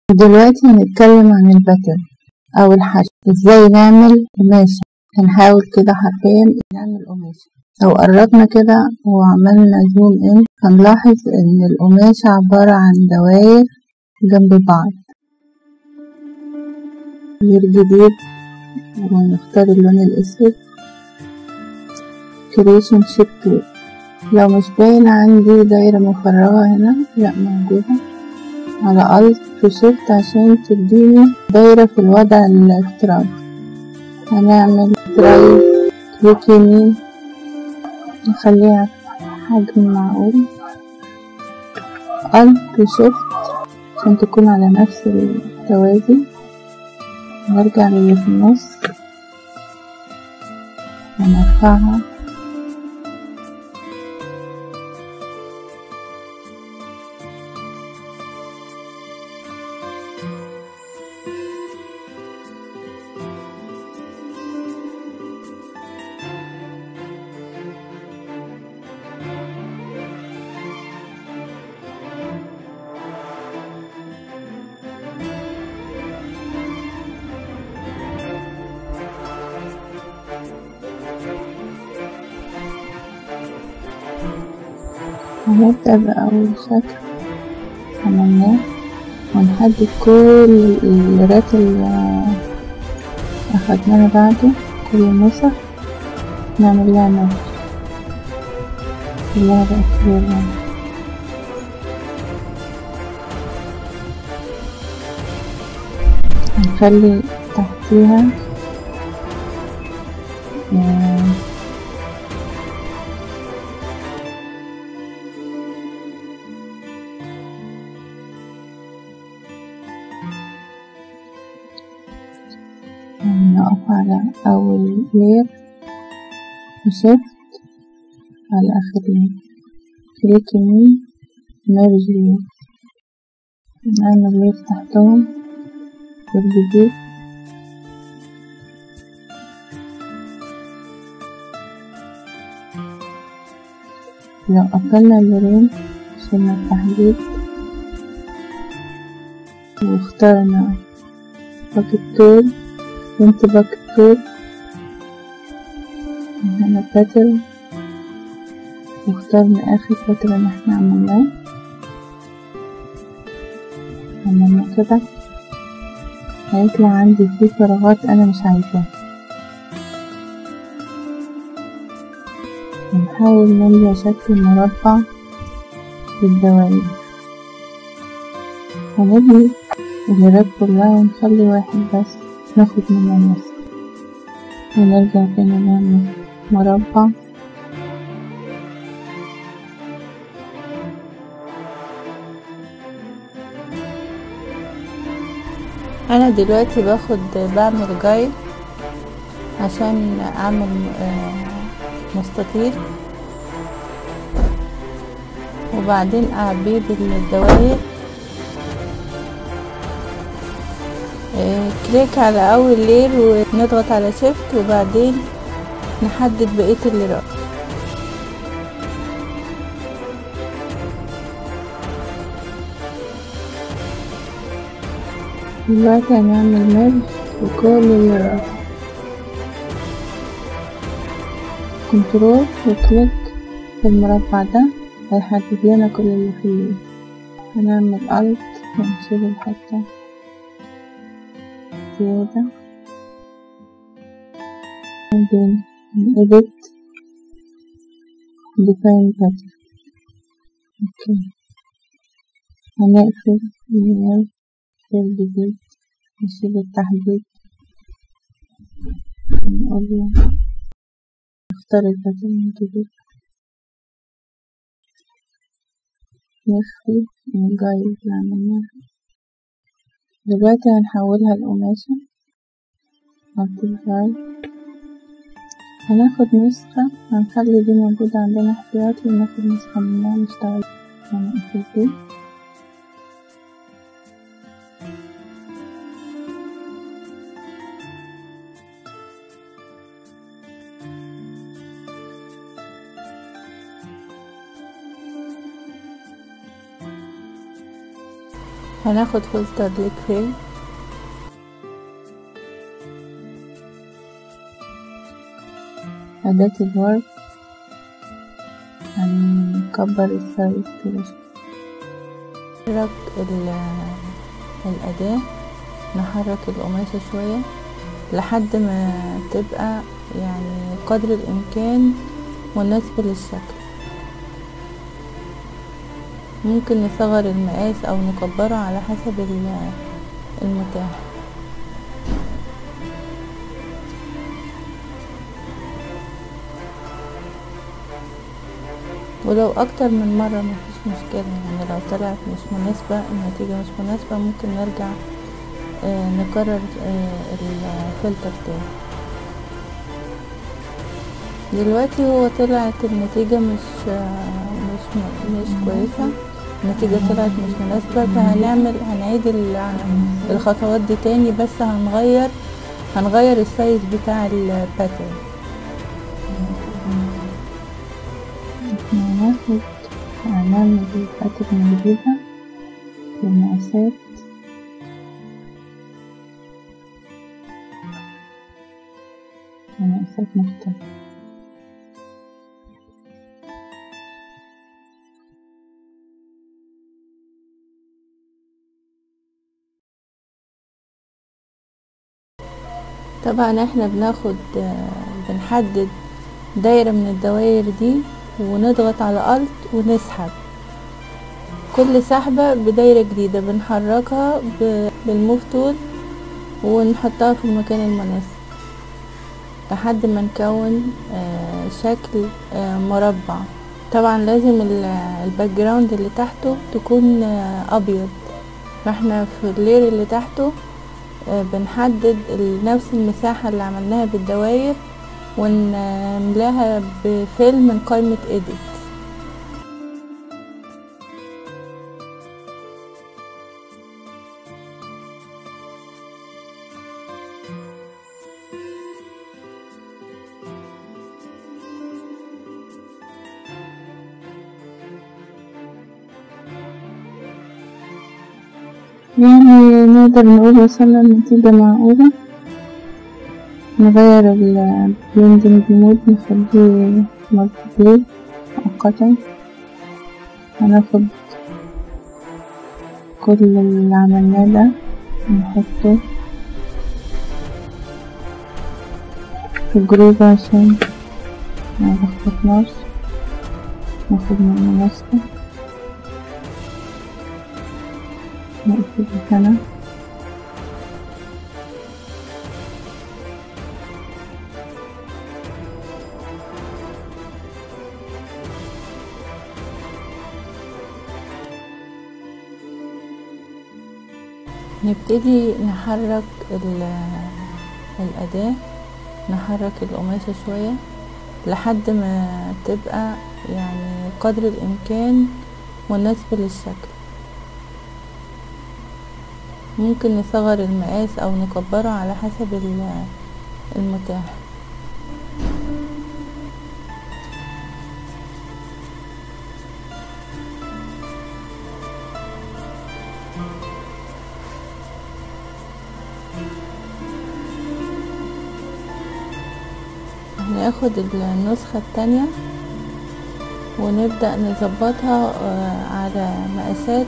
دلوقتي هنتكلم عن الباترن أو الحشو ازاي نعمل قماشة هنحاول كده حرفيا نعمل قماشة لو قربنا كده وعملنا زوم ان هنلاحظ ان القماشة عبارة عن دواير جنب بعض غير جديد ونختار اللون الأسود كريشن شيب تول لو مش باين عندي دايرة مفرغة هنا لا موجودة على ألت وشيفت عشان تديني دايرة في الوضع الافتراضي هنعمل درايف كليك يمين نخليها حجم معقول ألت وشيفت عشان تكون على نفس التوازي نرجع للي في النص ونرفعها هنبدأ بأول شكل عملناه ونحدد كل الليرات اللي أخدناها بعده كل النسخ نعمل لها نفس كلها بقت كلها هنخلي تحتيها آه نقف على أول لير وشيفت على آخر لير كليك يمين ميرج لير نعمل لير تحتهم بالجديد لو قفلنا الليرين شلنا التحديد واخترنا باكت تول وانت باكت تول هنا باترن واخترنا اخر باترن احنا عملناه عملنا كده هيطلع عندي فيه فراغات انا مش عايزاها هنحاول نملى شكل مربع بالدوائر هنبني الليرات كلها ونخلي واحد بس ناخد منه النص ونرجع تاني نعمل مربع انا دلوقتي باخد بعمل جايد عشان اعمل مستطيل وبعدين اعبيه بالدوائر كليك على اول لير ونضغط على شيفت وبعدين نحدد بقية الليرات دلوقتي هنعمل ميرج لكل الليرات كنترول وكليك في المربع ده هيحدد لنا كل اللي فيه هنعمل الت ونشيل الحته زيادة بعدين edit define pattern اوكي هنقفل اللير فيل جديد نشيل التحديد نقول له نختار الباترن الجديد نخفي الجايد اللي عملناها دلوقتي هنحولها لقماشة multiply هناخد نسخة هنخلي دي موجودة عندنا احتياطي وناخد نسخة منها نشتغل هنقفل دي هناخد فلتر ليكفي أداة الورد هنكبر السايز كده نحرك الأداة نحرك القماشة شوية لحد ما تبقى يعني قدر الإمكان مناسبة للشكل ممكن نصغر المقاس أو نكبره على حسب المتاح ولو اكتر من مرة مفيش مشكلة يعني لو طلعت مش مناسبة النتيجة مش مناسبة ممكن نرجع آه نكرر آه الفلتر تاني دلوقتي هو طلعت النتيجة مش آه مش مش كويسة النتيجة طلعت مش مناسبة فهنعمل هنعيد الخطوات دي تاني بس هنغير هنغير السايز بتاع الباترن هناخد هنعمل باترن جديدة بالمقاسات ومقاسات مختلفة طبعا احنا بناخد بنحدد دايرة من الدوائر دي ونضغط على الت ونسحب كل سحبة بدايرة جديدة بنحركها بالموف تول ونحطها في المكان المناسب لحد ما نكون شكل مربع طبعا لازم الباك جراوند اللي تحته تكون ابيض فاحنا في اللير اللي تحته بنحدد نفس المساحة اللي عملناها بالدواير ونملاها بفيلم من قائمة edit يعني نقدر نقول وصلنا لنتيجة معقولة نغير البلندنج مود نخليه مالتي بلاي مؤقتا هناخد كل اللي عملناه ده نحطه في جروب عشان ملخبطناش ناخد من المناسبة نقفل هنا نبتدي نحرك الأداة نحرك القماشة شوية لحد ما تبقى يعني قدر الإمكان مناسبة للشكل ممكن نصغر المقاس أو نكبره على حسب المتاح هناخد النسخة التانية ونبدأ نظبطها على مقاسات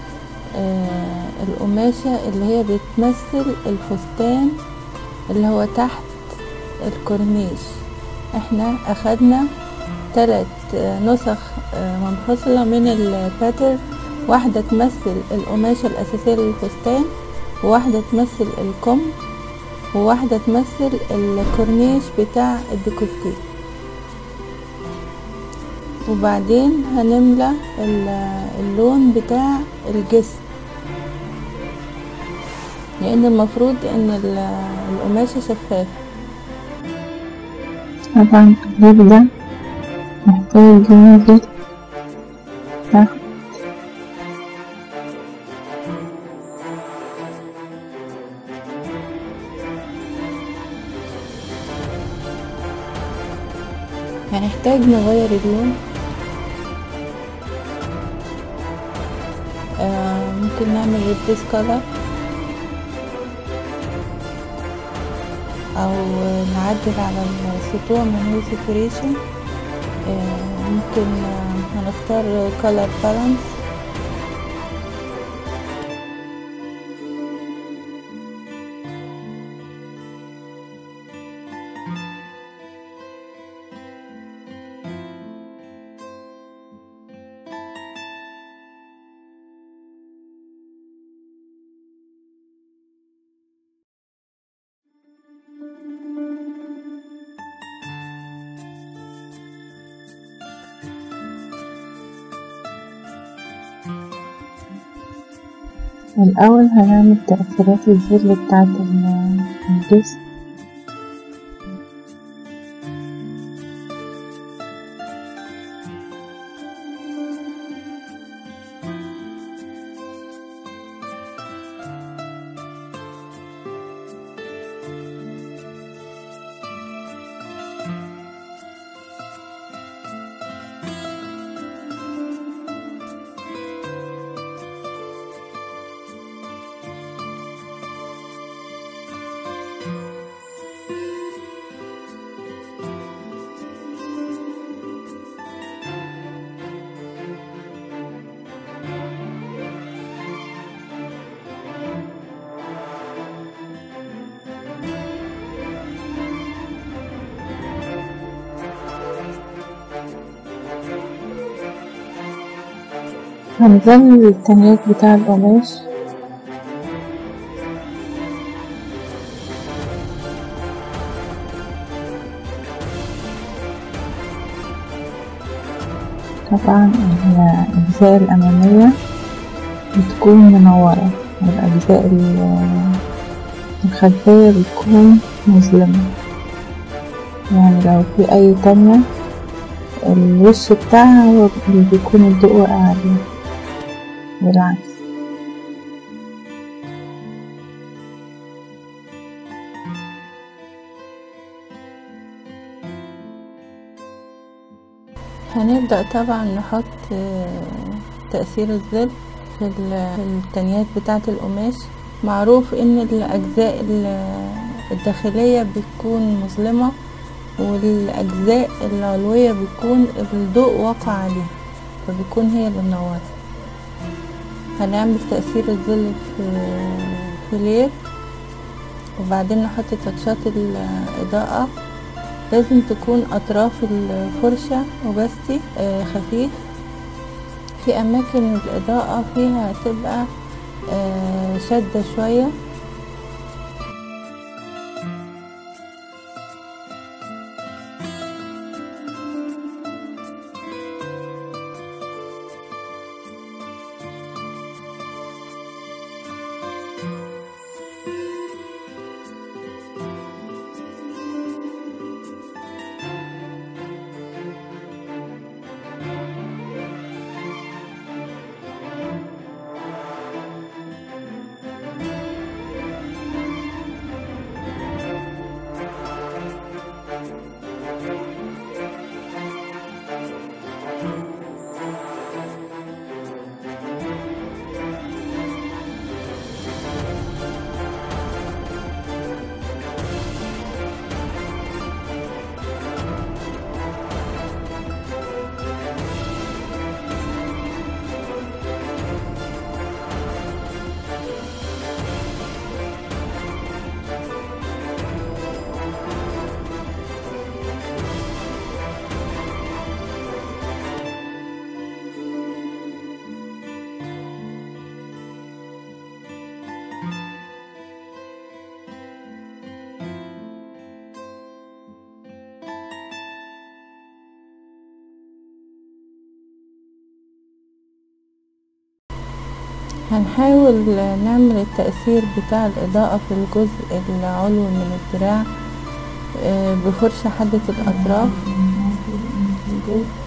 القماشة اللي هي بتمثل الفستان اللي هو تحت الكورنيش احنا اخدنا ثلاث نسخ منفصلة من الباتر واحدة تمثل القماشة الأساسية للفستان وواحدة تمثل الكم وواحدة تمثل الكورنيش بتاع الديكولتيه وبعدين هنملى اللون بتاع الجسم لان المفروض ان القماشة شفافة طبعا التقليب ده محتاج ينزل تحت هنحتاج نغير اللون آه ممكن نعمل ريبليس كولر او نعدل على السطوع من هو سيبريشن ممكن هنختار color balance الأول هنعمل تأثيرات الظل بتاعة الجسم هنظل التنيات بتاع القماش طبعا الأجزاء الأمامية بتكون منورة والأجزاء الخلفية بتكون مظلمة يعني لو في أي تانية الوش بتاعها هو اللي بيكون الضوء واقع عليه بالعكس هنبدأ طبعا نحط تأثير الظل في التنيات بتاعة القماش معروف ان الأجزاء الداخلية بتكون مظلمة والأجزاء العلوية بيكون الضوء واقع عليها فبيكون هي اللي منورة هنعمل تأثير الظل في في لير وبعدين نحط تاتشات الإضاءة لازم تكون أطراف الفرشة وبستي خفيف في أماكن الإضاءة فيها تبقى شادة شوية هنحاول نعمل التأثير بتاع الإضاءة في الجزء العلوي من الدراع بفرشة حادة الأطراف